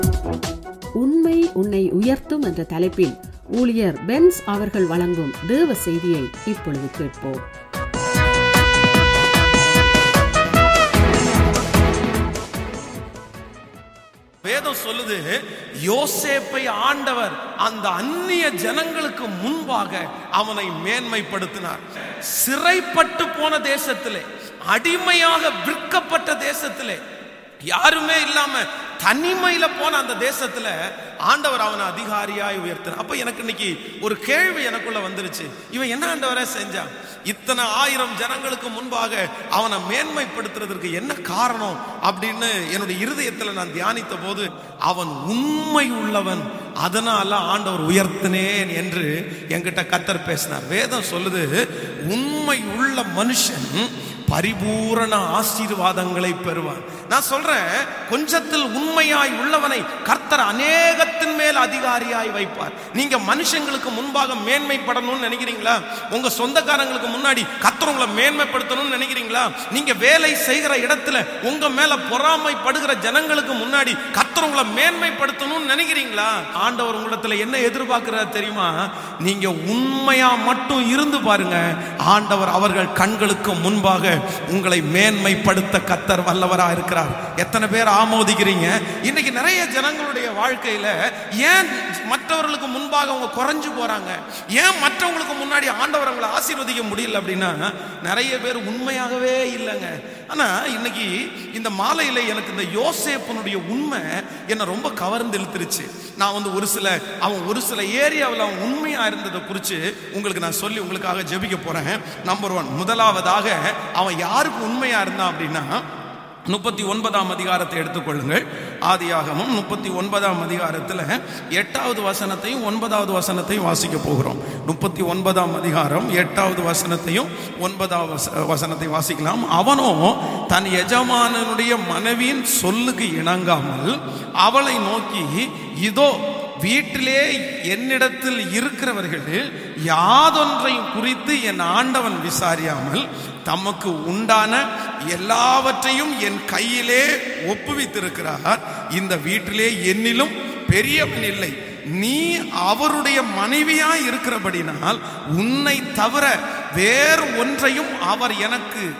உண்மை உன்னை உயர்த்தும் என்ற தலைப்பில் ஊழியர் பென்ஸ் அவர்கள் வழங்கும் தேவ செய்தியை இப்பொழுது கேட்போம் வேதம் சொல்லுது யோசேப்பை ஆண்டவர் அந்த அந்நிய ஜனங்களுக்கு முன்பாக அவனை மேன்மைப்படுத்தினார் சிறைப்பட்டு போன தேசத்திலே அடிமையாக விற்கப்பட்ட தேசத்திலே யாருமே இல்லாம தனிமையில போன அந்த தேசத்துல ஆண்டவர் அவனை அதிகாரியாய் உயர்த்தினார் அப்ப எனக்கு இன்னைக்கு ஒரு கேள்வி எனக்குள்ள வந்துருச்சு இவன் என்ன ஆண்டவரை செஞ்சான் இத்தனை ஆயிரம் ஜனங்களுக்கு முன்பாக அவனை மேன்மைப்படுத்துறதற்கு என்ன காரணம் அப்படின்னு என்னுடைய இருதயத்துல நான் தியானித்த போது அவன் உண்மை உள்ளவன் அதனால ஆண்டவர் உயர்த்தினேன் என்று என்கிட்ட கத்தர் பேசினார் வேதம் சொல்லுது உண்மை உள்ள மனுஷன் பரிபூரண ஆசீர்வாதங்களை பெறுவான் நான் சொல்றேன் கொஞ்சத்தில் உண்மையாய் உள்ளவனை கர்த்தர் அநேகத்தின் மேல் அதிகாரியாய் வைப்பார் நீங்க மனுஷங்களுக்கு முன்பாக மேன்மைப்படணும்னு நினைக்கிறீங்களா உங்க சொந்தக்காரங்களுக்கு முன்னாடி கர்த்தர் உங்களை மேன்மைப்படுத்தணும்னு நினைக்கிறீங்களா நீங்க வேலை செய்கிற இடத்துல உங்க மேல பொறாமைப்படுகிற ஜனங்களுக்கு முன்னாடி கர்த்தர் உங்களை மேன்மைப்படுத்தணும்னு நினைக்கிறீங்களா ஆண்டவர் உங்களிடத்துல என்ன எதிர்பார்க்கிறார் தெரியுமா நீங்க உண்மையா மட்டும் இருந்து பாருங்க ஆண்டவர் அவர்கள் கண்களுக்கு முன்பாக உங்களை மேன்மைப்படுத்த கத்தர் வல்லவரா இருக்கிறார் எத்தனை பேர் ஆமோதிக்கிறீங்க இன்னைக்கு நிறைய ஜனங்களுடைய வாழ்க்கையில ஏன் மற்றவர்களுக்கு முன்பாக அவங்க குறைஞ்சு போறாங்க ஏன் மற்றவங்களுக்கு முன்னாடி ஆண்டவர் அவங்களை ஆசீர்வதிக்க முடியல அப்படின்னா நிறைய பேர் உண்மையாகவே இல்லைங்க ஆனா இன்னைக்கு இந்த மாலையில எனக்கு இந்த யோசேப்பனுடைய உண்மை என்னை ரொம்ப கவர்ந்து இழுத்துருச்சு நான் வந்து ஒரு சில அவன் ஒரு சில ஏரியாவில் அவன் உண்மையா இருந்ததை குறித்து உங்களுக்கு நான் சொல்லி உங்களுக்காக ஜெபிக்க போறேன் நம்பர் ஒன் முதலாவதாக அவன் யாருக்கு உண்மையா இருந்தான் அப்படின்னா முப்பத்தி ஒன்பதாம் அதிகாரத்தை எடுத்துக்கொள்ளுங்கள் ஆதியாகமும் முப்பத்தி ஒன்பதாம் அதிகாரத்தில் எட்டாவது வசனத்தையும் ஒன்பதாவது வசனத்தையும் வாசிக்க போகிறோம் முப்பத்தி ஒன்பதாம் அதிகாரம் எட்டாவது வசனத்தையும் ஒன்பதாவது வச- வசனத்தை வாசிக்கலாம் அவனோ தன் எஜமானனுடைய மனைவியின் சொல்லுக்கு இணங்காமல் அவளை நோக்கி இதோ வீட்டிலே என்னிடத்தில் இருக்கிறவர்கள் யாதொன்றையும் குறித்து என் ஆண்டவன் விசாரியாமல் தமக்கு உண்டான எல்லாவற்றையும் என் கையிலே ஒப்புவித்திருக்கிறார் இந்த வீட்டிலே என்னிலும் பெரியவன் இல்லை நீ அவருடைய மனைவியாய் இருக்கிறபடினால் உன்னை தவிர வேறு ஒன்றையும் அவர் எனக்கு